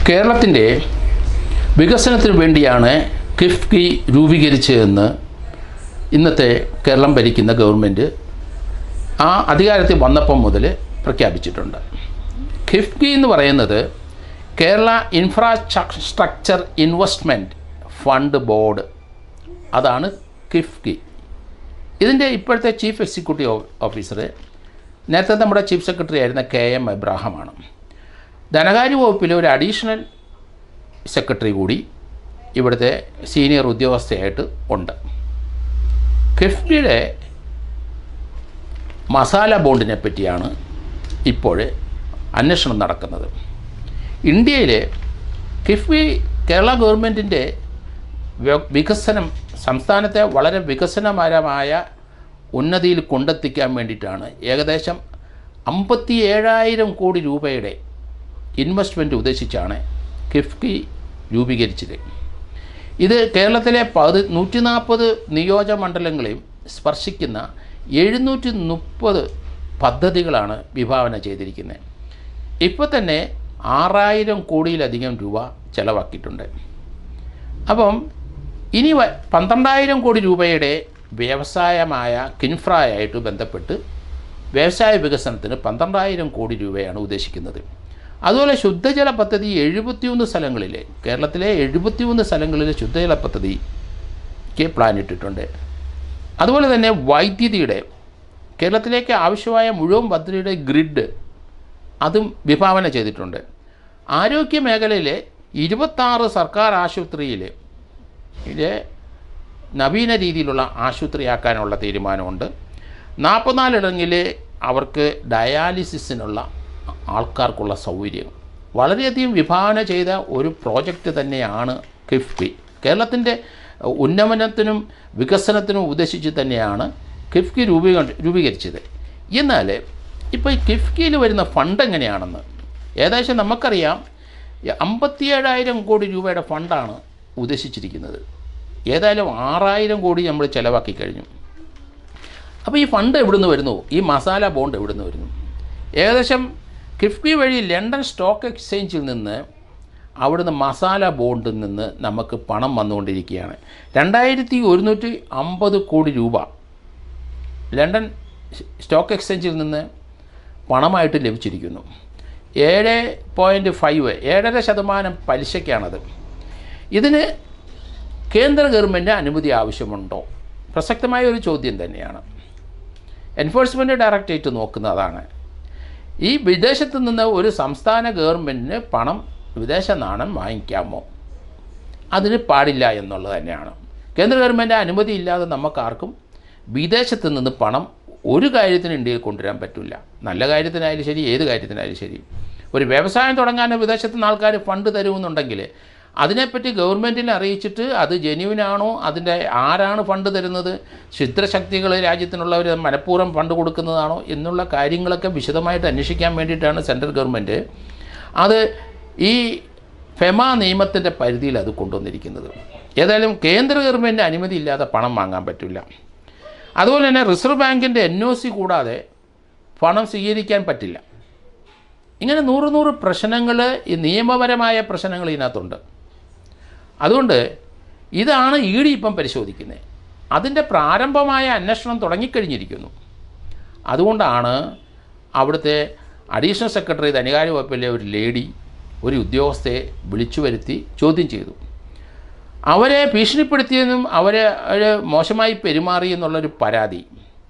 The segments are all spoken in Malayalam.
കേരളത്തിൻ്റെ വികസനത്തിന് വേണ്ടിയാണ് കിഫ്കി രൂപീകരിച്ചതെന്ന് ഇന്നത്തെ കേരളം ഭരിക്കുന്ന ഗവൺമെൻറ് ആ അധികാരത്തിൽ വന്നപ്പം മുതൽ പ്രഖ്യാപിച്ചിട്ടുണ്ട് കിഫ്കി എന്ന് പറയുന്നത് Kerala infrastructure investment fund board അതാണ് കിഫ്കി ഇതിൻ്റെ ഇപ്പോഴത്തെ ചീഫ് എക്സിക്യൂട്ടീവ് ഓഫീസർ നേരത്തെ നമ്മുടെ ചീഫ് സെക്രട്ടറി ആയിരുന്ന കെ എം എബ്രാഹമാണ് ധനകാര്യ വകുപ്പിലെ ഒരു അഡീഷണൽ സെക്രട്ടറി കൂടി ഇവിടുത്തെ സീനിയർ ഉദ്യോഗസ്ഥയായിട്ട് ഉണ്ട് കിഫ്ബിയുടെ മസാല ബോണ്ടിനെ പറ്റിയാണ് ഇപ്പോൾ അന്വേഷണം നടക്കുന്നത് ഇന്ത്യയിൽ കിഫ്ബി കേരള ഗവൺമെൻറ്റിൻ്റെ വികസനം സംസ്ഥാനത്തെ വളരെ വികസനപരമായ ഉന്നതിയിൽ കൊണ്ടെത്തിക്കാൻ വേണ്ടിയിട്ടാണ് ഏകദേശം അമ്പത്തി ഏഴായിരം കോടി രൂപയുടെ ഇൻവെസ്റ്റ്മെൻറ്റ് ഉദ്ദേശിച്ചാണ് കിഫ്കി രൂപീകരിച്ചത് ഇത് കേരളത്തിലെ പതി നൂറ്റി നാൽപ്പത് നിയോജകമണ്ഡലങ്ങളെയും സ്പർശിക്കുന്ന എഴുന്നൂറ്റി മുപ്പത് പദ്ധതികളാണ് വിഭാവന ചെയ്തിരിക്കുന്നത് ഇപ്പോൾ തന്നെ ആറായിരം കോടിയിലധികം രൂപ ചിലവാക്കിയിട്ടുണ്ട് അപ്പം ഇനി വ- പന്ത്രണ്ടായിരം കോടി രൂപയുടെ വ്യവസായമായ കിൻഫ്രയായിട്ട് ബന്ധപ്പെട്ട് വ്യവസായ വികസനത്തിന് പന്ത്രണ്ടായിരം കോടി രൂപയാണ് ഉദ്ദേശിക്കുന്നത് അതുപോലെ ശുദ്ധജല പദ്ധതി എഴുപത്തിയൊന്ന് സ്ഥലങ്ങളിൽ കേരളത്തിലെ എഴുപത്തിയൊന്ന് സ്ഥലങ്ങളിൽ ശുദ്ധജല പദ്ധതിക്ക് പ്ലാൻ ഇട്ടിട്ടുണ്ട് അതുപോലെ തന്നെ വൈദ്യുതിയുടെ കേരളത്തിലേക്ക് ആവശ്യമായ മുഴുവൻ പദ്ധതിയുടെ ഗ്രിഡ് അതും വിഭാവന ചെയ്തിട്ടുണ്ട് ആരോഗ്യ മേഖലയിലെ ഇരുപത്താറ് സർക്കാർ ആശുപത്രിയിൽ ഇത് നവീന രീതിയിലുള്ള ആശുപത്രിയാക്കാനുള്ള തീരുമാനമുണ്ട് നാൽപ്പത്തിനാലിടങ്ങളിൽ അവർക്ക് ഡയാലിസിസിനുള്ള ആൾക്കാർക്കുള്ള സൗകര്യം വളരെയധികം വിഭാവന ചെയ്ത ഒരു പ്രോജക്റ്റ് തന്നെയാണ് കിഫ്ബി കേരളത്തിൻ്റെ ഉന്നമനത്തിനും വികസനത്തിനും ഉദ്ദേശിച്ച് തന്നെയാണ് കിഫ്കി രൂപീക രൂപീകരിച്ചത് എന്നാൽ ഇപ്പോൾ ഈ കിഫ്കിയിൽ വരുന്ന ഫണ്ട് എങ്ങനെയാണെന്ന് ഏകദേശം നമുക്കറിയാം അമ്പത്തിയേഴായിരം കോടി രൂപയുടെ ഫണ്ടാണ് ഉദ്ദേശിച്ചിരിക്കുന്നത് ഏതായാലും ആറായിരം കോടി നമ്മൾ ചിലവാക്കി കഴിഞ്ഞു അപ്പോൾ ഈ ഫണ്ട് എവിടുന്ന് വരുന്നു ഈ മസാല ബോണ്ട് എവിടുന്ന് വരുന്നു ഏകദേശം കിഫ്ബി വഴി ലണ്ടൻ സ്റ്റോക്ക് എക്സ്ചേഞ്ചിൽ നിന്ന് അവിടുന്ന് മസാല ബോണ്ടിൽ നിന്ന് നമുക്ക് പണം വന്നുകൊണ്ടിരിക്കുകയാണ് രണ്ടായിരത്തി ഒരുന്നൂറ്റി അമ്പത് കോടി രൂപ ലണ്ടൻ സ്റ്റോക്ക് എക്സ്ചേഞ്ചിൽ നിന്ന് പണമായിട്ട് ലഭിച്ചിരിക്കുന്നു ഏഴ് പോയിൻറ്റ് ഫൈവ് ഏഴര ശതമാനം പലിശയ്ക്കാണത് ഇതിന് കേന്ദ്ര ഗവൺമെൻറ് അനുമതി ആവശ്യമുണ്ടോ പ്രസക്തമായ ഒരു ചോദ്യം തന്നെയാണ് എൻഫോഴ്സ്മെൻറ്റ് ഡയറക്ടറേറ്റ് നോക്കുന്നതാണ് ഈ വിദേശത്ത് നിന്ന് ഒരു സംസ്ഥാന ഗവൺമെൻറ്റിന് പണം വിദേശ നാണയം വാങ്ങിക്കാമോ അതിന് പാടില്ല എന്നുള്ളത് തന്നെയാണ് കേന്ദ്ര ഗവൺമെൻറ് അനുമതി ഇല്ലാതെ നമുക്കാർക്കും വിദേശത്ത് നിന്ന് പണം ഒരു കാര്യത്തിന് ഇന്ത്യയിൽ കൊണ്ടുവരാൻ പറ്റില്ല നല്ല കാര്യത്തിനായാലും ശരി ഏത് കാര്യത്തിനായാലും ശരി ഒരു വ്യവസായം തുടങ്ങാൻ വിദേശത്ത് നിന്ന് ആൾക്കാർ ഫണ്ട് തരുമെന്നുണ്ടെങ്കിൽ അതിനെപ്പറ്റി ഗവൺമെൻറ്റിനെ അറിയിച്ചിട്ട് അത് ജെന്യുവിനാണോ അതിൻ്റെ ആരാണ് ഫണ്ട് തരുന്നത് ക്ഷുദ്രശക്തികൾ രാജ്യത്തിനുള്ളവർ മനഃപൂർവ്വം ഫണ്ട് കൊടുക്കുന്നതാണോ എന്നുള്ള കാര്യങ്ങളൊക്കെ വിശദമായിട്ട് അന്വേഷിക്കാൻ വേണ്ടിയിട്ടാണ് സെൻട്രൽ ഗവൺമെൻറ് അത് ഈ ഫെമ നിയമത്തിൻ്റെ പരിധിയിൽ അത് കൊണ്ടുവന്നിരിക്കുന്നത് ഏതായാലും കേന്ദ്ര ഗവൺമെൻറ് അനുമതി ഇല്ലാതെ പണം വാങ്ങാൻ പറ്റില്ല അതുപോലെ തന്നെ റിസർവ് ബാങ്കിൻ്റെ എൻ ഒ സി കൂടാതെ പണം സ്വീകരിക്കാൻ പറ്റില്ല ഇങ്ങനെ നൂറ് നൂറ് പ്രശ്നങ്ങൾ ഈ നിയമപരമായ പ്രശ്നങ്ങൾ ഇതിനകത്തുണ്ട് അതുകൊണ്ട് ഇതാണ് ഇ ഡി ഇപ്പം പരിശോധിക്കുന്നത് അതിൻ്റെ പ്രാരംഭമായ അന്വേഷണം തുടങ്ങിക്കഴിഞ്ഞിരിക്കുന്നു അതുകൊണ്ടാണ് അവിടുത്തെ അഡീഷണൽ സെക്രട്ടറി ധനകാര്യ വകുപ്പിലെ ഒരു ലേഡി ഒരു ഉദ്യോഗസ്ഥയെ വിളിച്ചു വരുത്തി ചോദ്യം ചെയ്തു അവരെ ഭീഷണിപ്പെടുത്തിയെന്നും അവരെ അവര് മോശമായി പെരുമാറി എന്നുള്ളൊരു പരാതി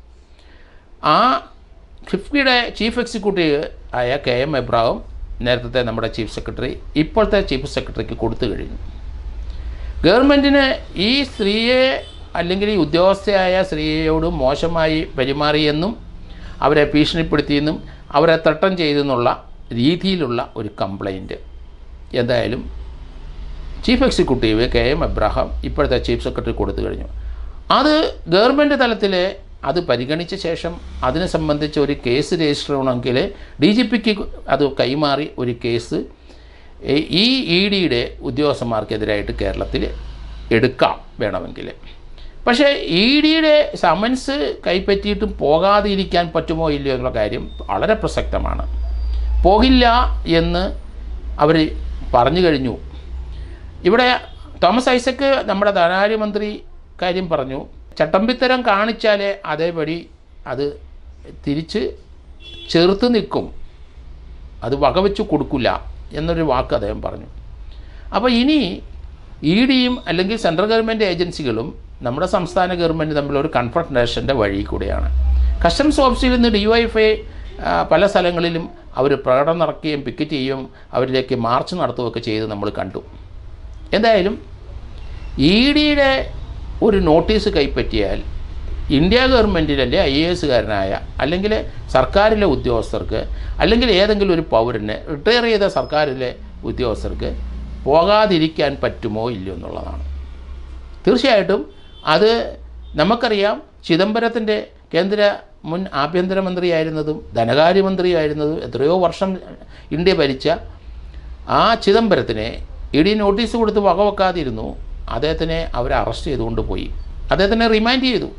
ആ ഫിഫ്റ്റിയുടെ ചീഫ് എക്സിക്യൂട്ടീവ് ആയ കെ എം എബ്രാഹിം നേരത്തെ നമ്മുടെ ചീഫ് സെക്രട്ടറി ഇപ്പോഴത്തെ ചീഫ് സെക്രട്ടറിക്ക് കൊടുത്തു കഴിഞ്ഞു ഗവൺമെൻറ്റിന് ഈ സ്ത്രീയെ അല്ലെങ്കിൽ ഈ ഉദ്യോഗസ്ഥയായ സ്ത്രീയോട് മോശമായി പെരുമാറിയെന്നും അവരെ ഭീഷണിപ്പെടുത്തിയെന്നും അവരെ ത്രട്ടം ചെയ്തെന്നുള്ള രീതിയിലുള്ള ഒരു കംപ്ലൈൻറ്റ് എന്തായാലും chief executive K M Abraham ഇപ്പോഴത്തെ ചീഫ് സെക്രട്ടറി കൊടുത്തു കഴിഞ്ഞു അത് ഗവൺമെൻറ് തലത്തിൽ അത് പരിഗണിച്ച ശേഷം അതിനെ സംബന്ധിച്ച് ഒരു കേസ് രജിസ്റ്റർ ചെയ്യണമെങ്കിൽ ഡി ജി പിക്ക് അത് കൈമാറി ഒരു കേസ് ഈ ഇ ഡിയുടെ ഉദ്യോഗസ്ഥന്മാർക്കെതിരായിട്ട് കേരളത്തിൽ എടുക്കാം വേണമെങ്കിൽ പക്ഷേ ഇ ഡിയുടെ സമൻസ് കൈപ്പറ്റിയിട്ടും പോകാതെ ഇരിക്കാൻ പറ്റുമോ ഇല്ലയോ എന്നുള്ള കാര്യം വളരെ പ്രസക്തമാണ് പോകില്ല എന്ന് അവർ പറഞ്ഞു കഴിഞ്ഞു ഇവിടെ തോമസ് ഐസക്ക് നമ്മുടെ ധനകാര്യമന്ത്രി കാര്യം പറഞ്ഞു ചട്ടമ്പിത്തരം കാണിച്ചാലേ അതേപടി അത് തിരിച്ച് ചെറുത്ത് നിൽക്കും അത് വകവെച്ച് കൊടുക്കില്ല എന്നൊരു വാക്ക് അദ്ദേഹം പറഞ്ഞു അപ്പോൾ ഇനി ഇ ഡിയും അല്ലെങ്കിൽ സെൻട്രൽ ഗവൺമെൻറ് ഏജൻസികളും നമ്മുടെ സംസ്ഥാന ഗവൺമെൻറ് തമ്മിലൊരു കൺഫർട്ടേഷൻ്റെ വഴി കൂടെയാണ് കസ്റ്റംസ് ഓഫീസിൽ നിന്ന് ഡി വൈ എഫ് പല സ്ഥലങ്ങളിലും അവർ പ്രകടനം നടക്കുകയും പിക്കറ്റ് ചെയ്യുകയും അവരിലേക്ക് മാർച്ച് നടത്തുകയൊക്കെ ചെയ്ത് നമ്മൾ കണ്ടു എന്തായാലും ഇ ഡിയുടെ ഒരു നോട്ടീസ് കൈപ്പറ്റിയാൽ ഇന്ത്യ ഗവൺമെൻറ്റിലെ ഐ എ എസുകാരനായ അല്ലെങ്കിൽ സർക്കാരിലെ ഉദ്യോഗസ്ഥർക്ക് അല്ലെങ്കിൽ ഏതെങ്കിലും ഒരു പൗരന് റിട്ടയർ ചെയ്ത സർക്കാരിലെ ഉദ്യോഗസ്ഥർക്ക് പോകാതിരിക്കാൻ പറ്റുമോ ഇല്ലയോ എന്നുള്ളതാണ് തീർച്ചയായിട്ടും അത് നമുക്കറിയാം ചിദംബരത്തിൻ്റെ കേന്ദ്ര മുൻ ആഭ്യന്തരമന്ത്രിയായിരുന്നതും ധനകാര്യമന്ത്രിയായിരുന്നതും എത്രയോ വർഷം ഇന്ത്യ ഭരിച്ച ആ ചിദംബരത്തിനെ ഇ ഡി നോട്ടീസ് കൊടുത്ത് വകവെക്കാതിരുന്നു അദ്ദേഹത്തിനെ അവർ അറസ്റ്റ് ചെയ്തുകൊണ്ട് പോയി അദ്ദേഹത്തിനെ റിമാൻഡ് ചെയ്തു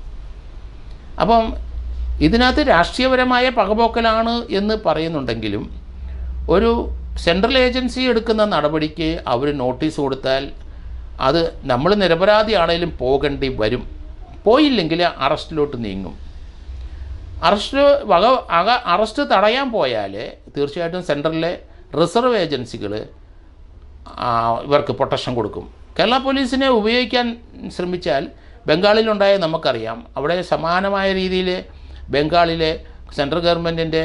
അപ്പം ഇതിനകത്ത് രാഷ്ട്രീയപരമായ പകപോക്കലാണ് എന്ന് പറയുന്നുണ്ടെങ്കിലും ഒരു സെൻട്രൽ ഏജൻസി എടുക്കുന്ന നടപടിക്ക് അവർ നോട്ടീസ് കൊടുത്താൽ അത് നമ്മൾ നിരപരാധിയാണേലും പോകേണ്ടി വരും പോയില്ലെങ്കിൽ അറസ്റ്റിലോട്ട് നീങ്ങും അറസ്റ്റ് വക അക അറസ്റ്റ് തടയാൻ പോയാൽ തീർച്ചയായിട്ടും സെൻട്രലിലെ റിസർവ് ഏജൻസികൾ ഇവർക്ക് പ്രൊട്ടക്ഷൻ കൊടുക്കും കേരള പോലീസിനെ ഉപയോഗിക്കാൻ ശ്രമിച്ചാൽ ബംഗാളിലുണ്ടായ നമുക്കറിയാം അവിടെ സമാനമായ രീതിയിൽ ബംഗാളിലെ സെൻട്രൽ ഗവൺമെൻറ്റിൻ്റെ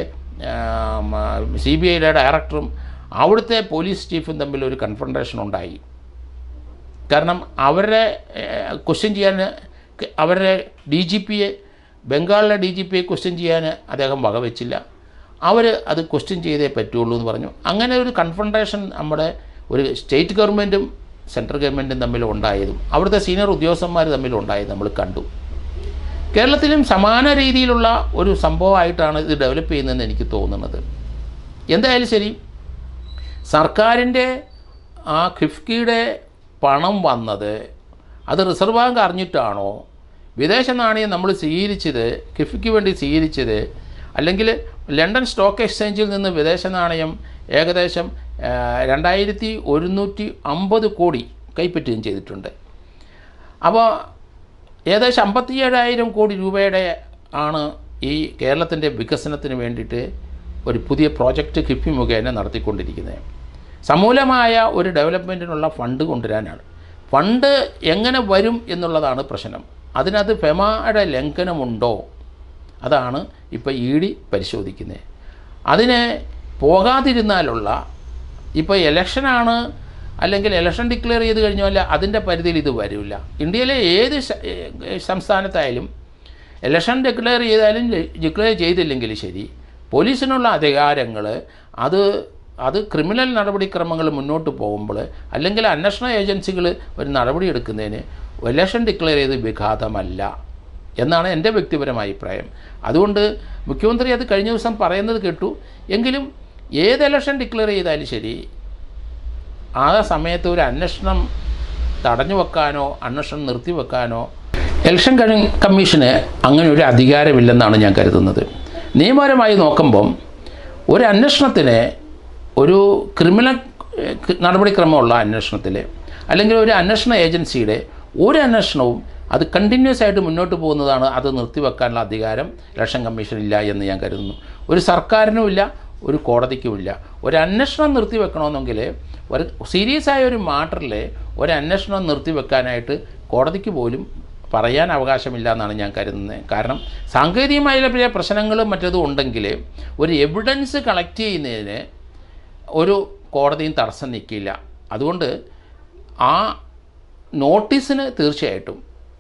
സി ബി ഐയുടെ ഡയറക്ടറും അവിടുത്തെ പോലീസ് ചീഫും തമ്മിൽ ഒരു കൺഫ്രണ്ടേഷൻ ഉണ്ടായി കാരണം അവരെ ക്വസ്റ്റ്യൻ ചെയ്യാൻ അവരുടെ ഡി ജി പിയെ ബംഗാളിലെ ഡി ജി പിയെ ക്വസ്റ്റ്യൻ ചെയ്യാൻ അദ്ദേഹം വകവെച്ചില്ല അവർ അത് ക്വസ്റ്റ്യൻ ചെയ്തേ പറ്റുള്ളൂ എന്ന് പറഞ്ഞു അങ്ങനെ ഒരു കൺഫ്രണ്ടേഷൻ നമ്മുടെ ഒരു സ്റ്റേറ്റ് ഗവൺമെൻറ്റും സെൻട്രൽ ഗവൺമെൻറ്റും തമ്മിൽ ഉണ്ടായതും അവിടുത്തെ സീനിയർ ഉദ്യോഗസ്ഥന്മാർ തമ്മിൽ ഉണ്ടായത് നമ്മൾ കണ്ടു കേരളത്തിലും സമാന രീതിയിലുള്ള ഒരു സംഭവമായിട്ടാണ് ഇത് ഡെവലപ്പ് ചെയ്യുന്നതെന്ന് എനിക്ക് തോന്നുന്നത് എന്തായാലും ശരി സർക്കാരിൻ്റെ ആ ഖിഫ്കിയുടെ പണം വന്നത് അത് റിസർവ് ബാങ്ക് അറിഞ്ഞിട്ടാണോ വിദേശ നാണയം നമ്മൾ സ്വീകരിച്ചത് കിഫ്ക്ക് വേണ്ടി സ്വീകരിച്ചത് അല്ലെങ്കിൽ ലണ്ടൻ സ്റ്റോക്ക് എക്സ്ചേഞ്ചിൽ നിന്ന് വിദേശ നാണയം ഏകദേശം ആ, രണ്ടായിരത്തി ഒരുന്നൂറ്റി അമ്പത് കോടി കൈപ്പറ്റുകയും ചെയ്തിട്ടുണ്ട് അപ്പോൾ ഏകദേശം അമ്പത്തിയേഴായിരം കോടി രൂപയുടെ ആണ് ഈ കേരളത്തിൻ്റെ വികസനത്തിന് വേണ്ടിയിട്ട് ഒരു പുതിയ പ്രോജക്റ്റ് കിഫ്ബി മുഖേന നടത്തിക്കൊണ്ടിരിക്കുന്നത് സമൂലമായ ഒരു ഡെവലപ്മെൻറ്റിനുള്ള ഫണ്ട് കൊണ്ടുവരാനാണ് ഫണ്ട് എങ്ങനെ വരും എന്നുള്ളതാണ് പ്രശ്നം അതിനകത്ത് ഫെമയുടെ ലംഘനമുണ്ടോ അതാണ് ഇപ്പോൾ ഇ ഡി പരിശോധിക്കുന്നത് അതിന് പോകാതിരുന്നാലുള്ള ഇപ്പോൾ ഇലക്ഷനാണ് അല്ലെങ്കിൽ ഇലക്ഷൻ ഡിക്ലെയർ ചെയ്ത് കഴിഞ്ഞാൽ അതിൻ്റെ പരിധിയിൽ ഇത് വരില്ല ഇന്ത്യയിലെ ഏത് ശ- ഏ, സംസ്ഥാനത്തായാലും ഇലക്ഷൻ ഡിക്ലെയർ ചെയ്താലും ഡിക്ലെയർ ചെയ്തില്ലെങ്കിൽ ശരി പോലീസിനുള്ള അധികാരങ്ങൾ അത് അത് ക്രിമിനൽ നടപടിക്രമങ്ങൾ മുന്നോട്ട് പോകുമ്പോൾ അല്ലെങ്കിൽ അന്വേഷണ ഏജൻസികൾ ഒരു നടപടി എടുക്കുന്നതിന് ഇലക്ഷൻ ഡിക്ലെയർ ചെയ്ത് വിഘാതമല്ല എന്നാണ് എൻ്റെ വ്യക്തിപരമായ അഭിപ്രായം അതുകൊണ്ട് മുഖ്യമന്ത്രി അത് കഴിഞ്ഞ ദിവസം പറയുന്നത് കേട്ടു എങ്കിലും ഏത് ഇലക്ഷൻ ഡിക്ലെയർ ചെയ്താലും ശരി ആ സമയത്ത് ഒരു അന്വേഷണം തടഞ്ഞു വെക്കാനോ അന്വേഷണം നിർത്തിവെക്കാനോ ഇലക്ഷൻ കമ്മി- കമ്മീഷന് അങ്ങനെ ഒരു അധികാരമില്ലെന്നാണ് ഞാൻ കരുതുന്നത് നിയമപരമായി നോക്കുമ്പം ഒരു അന്വേഷണത്തിന് ഒരു ക്രിമിനൽ ഏഹ്, ക- നടപടിക്രമമുള്ള അന്വേഷണത്തിൽ അല്ലെങ്കിൽ ഒരു അന്വേഷണ ഏജൻസിയുടെ ഒരു അന്വേഷണവും അത് കണ്ടിന്യൂസ് ആയിട്ട് മുന്നോട്ട് പോകുന്നതാണ് അത് നിർത്തിവെക്കാനുള്ള അധികാരം ഇലക്ഷൻ കമ്മീഷനില്ല എന്ന് ഞാൻ കരുതുന്നു ഒരു സർക്കാരിനുമില്ല ഒരു കോടതിക്കുമില്ല ഒരു അന്വേഷണം നിർത്തിവെക്കണമെന്നെങ്കിൽ ഒരു സീരിയസ് ആയ ഒരു മാറ്ററിൽ ഒരു അന്വേഷണം നിർത്തിവെക്കാനായിട്ട് കോടതിക്ക് പോലും പറയാൻ അവകാശമില്ല എന്നാണ് ഞാൻ കരുതുന്നത് കാരണം സാങ്കേതികമായ ചില പ്രശ്നങ്ങളും മറ്റതും ഉണ്ടെങ്കിൽ ഒരു എവിഡൻസ് കളക്ട് ചെയ്യുന്നതിന് ഒരു കോടതിയും തടസ്സം നിൽക്കില്ല അതുകൊണ്ട് ആ നോട്ടീസിന് തീർച്ചയായിട്ടും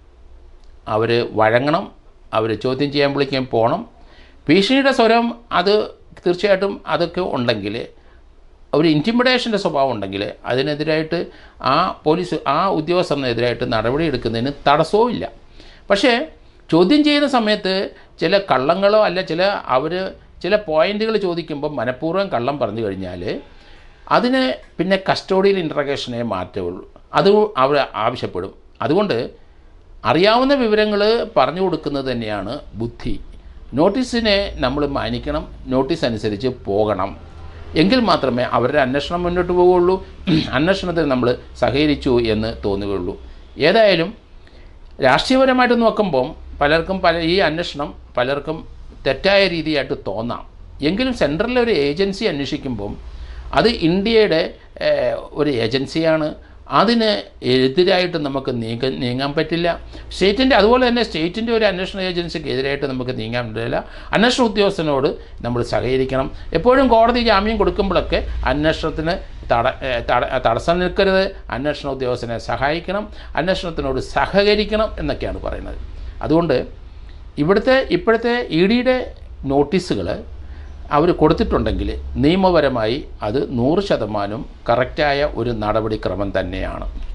അവർ വഴങ്ങണം അവർ ചോദ്യം ചെയ്യാൻ വിളിക്കാൻ പോകണം ഭീഷണിയുടെ സ്വരം അത് തീർച്ചയായിട്ടും അതൊക്കെ ഉണ്ടെങ്കിൽ ഒരു ഇൻറ്റിമിഡേഷൻ്റെ സ്വഭാവം ഉണ്ടെങ്കിൽ അതിനെതിരായിട്ട് ആ പോലീസ് ആ ഉദ്യോഗസ്ഥനെതിരായിട്ട് നടപടി എടുക്കുന്നതിന് തടസ്സവും ഇല്ല പക്ഷേ ചോദ്യം ചെയ്യുന്ന സമയത്ത് ചില കള്ളങ്ങളോ അല്ല ചില അവർ ചില പോയിന്റുകൾ ചോദിക്കുമ്പോൾ മനഃപൂർവ്വം കള്ളം പറഞ്ഞു കഴിഞ്ഞാൽ അതിന് പിന്നെ കസ്റ്റോഡിയൽ ഇൻട്രഗേഷനെ മാറ്റുള്ളൂ അത് അവർ ആവശ്യപ്പെടും അതുകൊണ്ട് അറിയാവുന്ന വിവരങ്ങൾ പറഞ്ഞു കൊടുക്കുന്നത് തന്നെയാണ് ബുദ്ധി നോട്ടീസിനെ നമ്മൾ മാനിക്കണം നോട്ടീസ് അനുസരിച്ച് പോകണം എങ്കിൽ മാത്രമേ അവരുടെ അന്വേഷണം മുന്നോട്ട് പോവുകയുള്ളൂ അന്വേഷണത്തിന് നമ്മൾ സഹകരിച്ചു എന്ന് തോന്നുകയുള്ളൂ ഏതായാലും രാഷ്ട്രീയപരമായിട്ട് നോക്കുമ്പം പലർക്കും പല ഈ അന്വേഷണം പലർക്കും തെറ്റായ രീതിയായിട്ട് തോന്നാം എങ്കിലും സെൻട്രലിലെ ഒരു ഏജൻസി അന്വേഷിക്കുമ്പം അത് ഇന്ത്യയുടെ ഏഹ്, ഒരു ഏജൻസിയാണ് അതിന് എതിരായിട്ട് നമുക്ക് നീങ്ങ നീങ്ങാൻ പറ്റില്ല സ്റ്റേറ്റിൻ്റെ അതുപോലെ തന്നെ സ്റ്റേറ്റിൻ്റെ ഒരു അന്വേഷണ ഏജൻസിക്ക് എതിരായിട്ട് നമുക്ക് നീങ്ങാൻ പറ്റില്ല അന്വേഷണ ഉദ്യോഗസ്ഥനോട് നമ്മൾ സഹകരിക്കണം എപ്പോഴും കോടതി ജാമ്യം കൊടുക്കുമ്പോഴൊക്കെ അന്വേഷണത്തിന് തട ഏഹ് തട തടസ്സം നിൽക്കരുത് അന്വേഷണ ഉദ്യോഗസ്ഥനെ സഹായിക്കണം അന്വേഷണത്തിനോട് സഹകരിക്കണം എന്നൊക്കെയാണ് പറയുന്നത് അതുകൊണ്ട് ഇവിടുത്തെ ഇപ്പോഴത്തെ ഇ ഡിയുടെ നോട്ടീസുകൾ അവർ കൊടുത്തിട്ടുണ്ടെങ്കിൽ നിയമപരമായി അത് നൂറ് ശതമാനം കറക്റ്റായ ഒരു നടപടിക്രമം തന്നെയാണ്